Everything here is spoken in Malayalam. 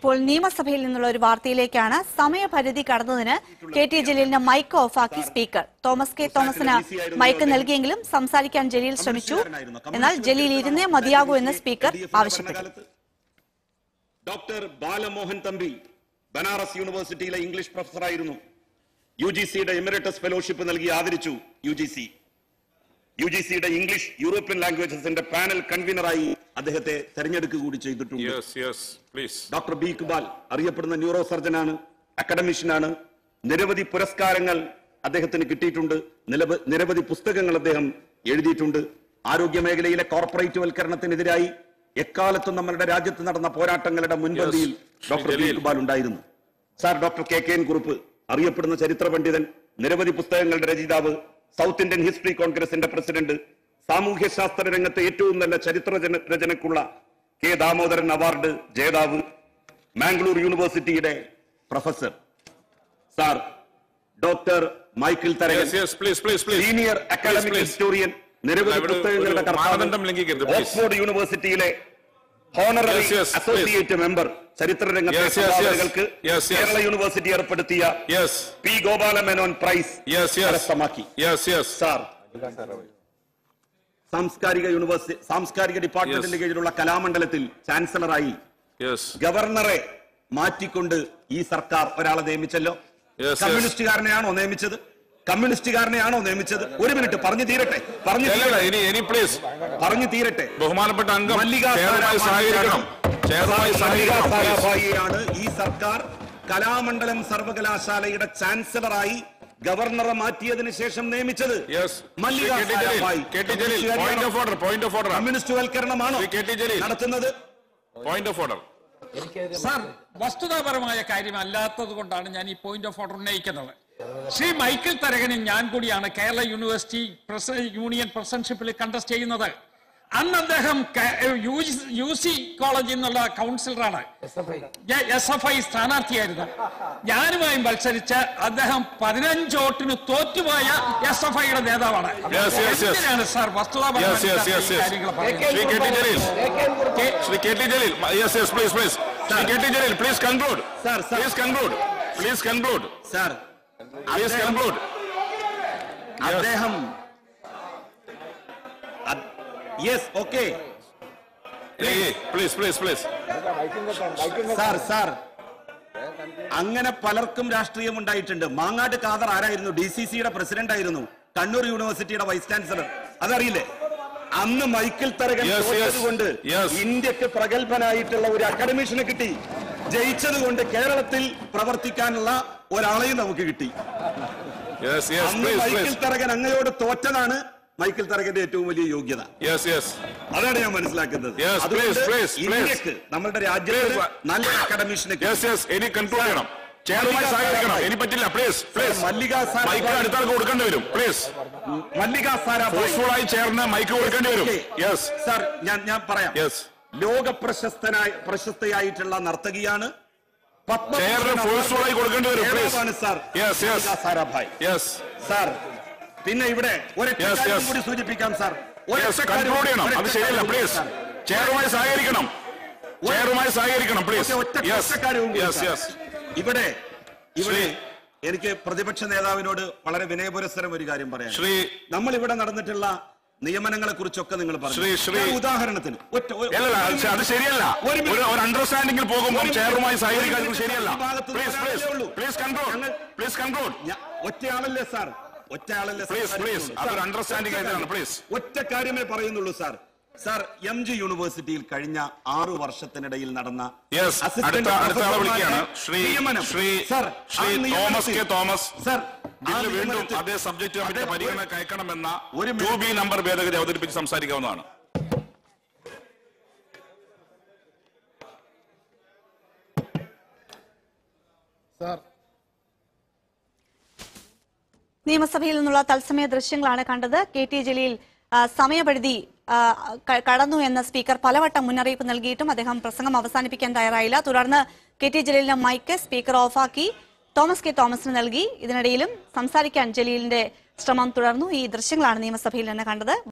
ഇപ്പോൾ നിയമസഭയിൽ നിന്നുള്ള ഒരു വാർത്തയിലേക്കാണ് സമയപരിധി കടന്നതിന് കെ ടി ജലീലിന് മൈക്ക് ഓഫാക്കി സ്പീക്കർ തോമസ് കെ തോമസിന് മൈക്ക് നൽകിയെങ്കിലും സംസാരിക്കാൻ ജലീൽ ശ്രമിച്ചു എന്നാൽ ജലീൽ ഇരുന്നേ മതിയാകൂ എന്ന് സ്പീക്കർ ആവശ്യപ്പെട്ടു ഡോക്ടർ ബാലമോഹൻ തമ്പി ബനാറസ് യൂണിവേഴ്സിറ്റിയിലെ ഇംഗ്ലീഷ് പ്രൊഫസറായിരുന്നു യു ജി സിയുടെ എമിറേറ്റസ് ഫെലോഷിപ്പ് നൽകി ആദരിച്ചു U G C U G സിയുടെ ഇംഗ്ലീഷ് യൂറോപ്യൻ ലാംഗ്വേജസിന്റെ പാനൽ കൺവീനറായി അദ്ദേഹത്തെ തെരഞ്ഞെടുക്കുക കൂടി ചെയ്തിട്ടുണ്ട് Yes, yes, please. Doctor B Iqbal അറിയപ്പെടുന്ന ന്യൂറോ സർജനാണ് അക്കഡമിഷ്യനാണ് നിരവധി പുരസ്കാരങ്ങൾ അദ്ദേഹത്തിന് കിട്ടിയിട്ടുണ്ട് നിലവ- നിരവധി പുസ്തകങ്ങൾ അദ്ദേഹം എഴുതിയിട്ടുണ്ട് ആരോഗ്യ മേഖലയിലെ കോർപ്പറേറ്റ് വൽക്കരണത്തിനെതിരായി എക്കാലത്തും നമ്മളുടെ രാജ്യത്ത് നടന്ന പോരാട്ടങ്ങളുടെ മുൻപന്തിയിൽ ശ്രീ ഡോക്ടർ ബി ജലീൽ. ഇക്ബാൽ ഉണ്ടായിരുന്നു sir doctor K K N Kurup അറിയപ്പെടുന്ന ചരിത്ര പണ്ഡിതൻ നിരവധി പുസ്തകങ്ങളുടെ രചയിതാവ് സൗത്ത് ഇന്ത്യൻ ഹിസ്റ്ററി കോൺഗ്രസിന്റെ പ്രസിഡന്റ് സാമൂഹ്യ ശാസ്ത്ര രംഗത്തെ ഏറ്റവും നല്ല ചരിത്ര ജന- രചനക്കുള്ള കെ ദാമോദരൻ അവാർഡ് ജേതാവ് മാംഗ്ലൂർ യൂണിവേഴ്സിറ്റിയുടെ professor sir doctor Michael Tharakan Yes, yes, please, please, please. Senior academic please. Historian നിരവധി ഇവിടെ ഒരു- പുസ്തകങ്ങളുടെ ഒരു കർത്താവ് മാനദണ്ഡം ലംഘിക്കരുത്, please. ഓക്സ്ഫോർഡ് യൂണിവേഴ്സിറ്റിയിലെ honorary Yes, yes, please. Associate member ചരിത്ര രംഗത്തെ Yes, yes, yes. സംഭാവനകൾക്ക് Yes, yes. കേരള യൂണിവേഴ്സിറ്റി ഏർപ്പെടുത്തിയ Yes, P Gopalamenon prize yes, yes. കരസ്ഥമാക്കി Yes, yes. സാർ സാംസ്കാരിക യൂണിവേഴ്സിറ്റി സാംസ്കാരിക ഡിപ്പാർട്ട്മെന്റിന്റെ കീഴിലുള്ള കലാമണ്ഡലത്തിൽ ചാൻസലറായി Yes. ഗവർണറെ മാറ്റിക്കൊണ്ട് ഈ സർക്കാർ ഒരാളെ നിയമിച്ചല്ലോ Yes, yes. കമ്മ്യൂണിസ്റ്റുകാരനെയാണോ നിയമിച്ചത് കമ്മ്യൂണിസ്റ്റുകാരനെയാണോ നിയമിച്ചത് ഒരു മിനിറ്റ് പറഞ്ഞു തീരട്ടെ പറഞ്ഞു അല്ലല്ല, തീരട്ടെ ഇനി ഇനി പ്ലീസ് പറഞ്ഞു തീരട്ടെ ബഹുമാനപ്പെട്ട അംഗം മല്ലിക ചെയറുമായി സഹകരിക്കണം ചെയറുമായി സഹകരിക്കണം please. സാരാഭായിയാണ് ഈ സർക്കാർ കലാമണ്ഡലം സർവകലാശാലയുടെ ചാൻസലറായി ഗവർണറെ മാറ്റിയതിനു ശേഷം നിയമിച്ചത് Yes. Mallika Shri K T Jaleel, Sarabhai. K T Jaleel, point of order, point of order. Communist വൽക്കരണമാണോ ശ്രീ കെ ടി ജലീൽ. നടത്തുന്നത് Point of order. സാർ വസ്തുതാപരമായ കാര്യമല്ലാത്തത് കൊണ്ടാണ് ഞാൻ ഈ പോയിന്റ് ഓഫ് ഓർഡർ ഉന്നയിക്കുന്നത് ശ്രീ മൈക്കിൾ തരകനും ഞാൻ കൂടിയാണ് കേരള യൂണിവേഴ്സിറ്റി പ്രസ- യൂണിയൻ പ്രസിഡൻഷിപ്പിൽ കണ്ടസ്റ്റ് ചെയ്യുന്നത് അന്ന് അദ്ദേഹം യു സി കോളേജിൽ നിന്നുള്ള കൗൺസിലറാണ് എസ് എഫ് ഐ സ്ഥാനാർത്ഥിയായിരുന്നു ഞാനുമായും മത്സരിച്ച് അദ്ദേഹം പതിനഞ്ച് വോട്ടിന് തോറ്റുപോയ എസ് എഫ് ഐയുടെ നേതാവാണ് Yes, yes, yes. എന്തിനാണ് sir Yes, yes, yes, yes. കാര്യങ്ങൾ പറയുന്നത് Shri K T Jaleel Shri K T Jaleel yes yes please please Shri K T Jaleel please conclude Sir, sir. Please conclude please conclude sir please conclude അദ്ദേഹം yes okay please please please sir sir അങ്ങനെ പലർക്കും രാഷ്ട്രീയം ഉണ്ടായിട്ടുണ്ട് മാങ്ങാട്ട് ഖാദർ ആരായിരുന്നു ഡി സി സിയുടെ പ്രസിഡന്റ് ആയിരുന്നു കണ്ണൂർ യൂണിവേഴ്സിറ്റിയുടെ വൈസ് ചാൻസലർ അതറിയില്ലേ അന്ന് മൈക്കിൾ തരകൻ Yes, yes. തോറ്റതുകൊണ്ട് Yes. ഇന്ത്യക്ക് പ്രഗത്ഭനായിട്ടുള്ള ഒരു അക്കാഡമീഷനെ കിട്ടി ജയിച്ചത് കൊണ്ട് കേരളത്തിൽ പ്രവർത്തിക്കാനുള്ള ഒരാളെയും നമുക്ക് കിട്ടി യെസ് യെസ് അന്ന് പ്ലീസ് മൈക്കിൾ പ്ലീസ് തരകൻ അങ്ങയോട് തോറ്റതാണ് മൈക്കിൾ തരകന്റെ ഏറ്റവും വലിയ യോഗ്യത യെസ് യെസ് അതാണ് ഞാൻ മനസ്സിലാക്കുന്നത് Yes, അതുകൊണ്ട് please, please, please. ഇന്ത്യക്ക് നമ്മുടെ രാജ്യത്ത് Please. നല്ല അക്കാഡമീഷനെ കിട്ടി. യെസ് യെസ് ഇനി കൺക്ലൂഡ് ചെയ്യണം ചെയറുമായി സഹകരിക്കണം ഇനി പറ്റില്ല please please Mallika Sarabhai- mic അടുത്താൾക്ക് കൊടുക്കേണ്ടി വരും പ്ലീസ് മല്ലിക സാരാഭായ് ഫോഴ്സ്ഫുള്ളായി ചേർന്ന് മൈക്ക് കൊടുക്കേണ്ടി വരും ഓക്കേ. യെസ് സാർ ഞാൻ ഞാൻ പറയാം യെസ് ലോക പ്രശസ്തനായ പ്രശസ്തയായിട്ടുള്ള നർത്തകിയാണ് പത്മഭൂഷൺ ചെയറിന് ഫോഴ്സ്ഫുള്ളായി കൊടുക്കേണ്ടി വരും പ്ലീസ് ജേതാവാണ് sir Yes, yes. Mallika Sarabhai yes sir പിന്നെ ഇവിടെ ഒരൊറ്റ Yes, കാര്യം yes. കൂടി സൂചിപ്പിക്കാം സാർ ഒരൊറ്റ യെസ് കാര്യം- കൺക്ലൂഡ് ചെയ്യണം അത് ഒരൊറ്റ ശരിയല്ല കാര്യം കൂടി പ്ലീസ് സാർ. ചെയറുമായി സഹകരിക്കണം ചെയറുമായി സഹകരിക്കണം പ്ലീസ് ഒറ്റ- ഒറ്റ യെസ് ഒറ്റ കാര്യവും കൂടി യെസ് സാർ. യെസ് ഇവിടെ ഇവിടെ ശ്രീ- എനിക്ക് പ്രതിപക്ഷ നേതാവിനോട് വളരെ വിനയപുരസ്സരം ഒരു കാര്യം പറയാം ശ്രീ നമ്മൾ ഇവിടെ നടന്നിട്ടുള്ള നിയമനങ്ങളെ കുറിച്ചൊക്കെ നിങ്ങൾ പറഞ്ഞു ശ്രീ- ശ്രീ- ഞാൻ ഉദാഹരണത്തിന് ഒറ്റ ഒരു- അല്ലല്ല അത് അത് ശരിയല്ല ഒരു മിനിറ്റ്. ഒരു ഒരു അണ്ടർസ്റ്റാൻഡിംഗിൽ പോകുമ്പോൾ ഒരു മിനിറ്റ്. ചെയറുമായി ഒരു സഹകരിക്കുന്നത് മിനിറ്റ്. ശരിയല്ല ഈ ഭാഗത്ത് നിന്ന് പ്ലീസ് ഒരാളല്ലേ പ്ലീസ് ഉള്ളൂ. പ്ലീസ് കൺക്ലൂഡ് ഞങ്ങൾ- പ്ലീസ് കൺക്ലൂഡ് ഞാ- ഒറ്റയാളല്ലേ സാർ ഒറ്റയാളല്ലേ Please, please. സംസാരിക്കുന്നുള്ളൂ. അതൊരു സാർ, understanding ഒറ്റ ആയിട്ടാണ്, കാര്യം. please. ഒറ്റ കാര്യമേ പറയുന്നുള്ളൂ സാർ സാർ എം ജി യൂണിവേഴ്സിറ്റിയിൽ കഴിഞ്ഞ ആറു വർഷത്തിനിടയിൽ നടന്ന യെസ് assistant അടുത്ത അടുത്ത ആളെ വിളിക്കുകയാണ് പ്രൊഫസർമാരുടെ ശ്രീ നിയമനം. ശ്രീ സാർ, ശ്രീ ആ നിയമനത്തിൽ- തോമസ് കെ തോമസ് സാർ, ആ ബില്ല് വീണ്ടും നിയമനത്തിൽ- അതേ സബ്ജക്റ്റ് കമ്മിറ്റി അതെ, പരിഗണന ഒരു- കയക്കണമെന്ന ഒരു ടു മിനിറ്റ്. ബി നമ്പർ ഭേദഗതി അവതരിപ്പിച്ച് സംസാരിക്കാവുന്നതാണ് സാർ നിയമസഭയിൽ നിന്നുള്ള തത്സമയ ദൃശ്യങ്ങളാണ് കണ്ടത് കെ ടി ജലീൽ ആ, സമയപരിധി ആ, ക- കടന്നു എന്ന സ്പീക്കർ പലവട്ടം മുന്നറിയിപ്പ് നൽകിയിട്ടും അദ്ദേഹം പ്രസംഗം അവസാനിപ്പിക്കാൻ തയ്യാറായില്ല തുടർന്ന് കെ ടി ജലീലിന്റെ മൈക്ക് സ്പീക്കർ ഓഫാക്കി തോമസ് കെ തോമസിന് നൽകി ഇതിനിടയിലും സംസാരിക്കാൻ ജലീലിന്റെ ശ്രമം തുടർന്നു ഈ ദൃശ്യങ്ങളാണ് നിയമസഭയിൽ നിന്ന് കണ്ടത്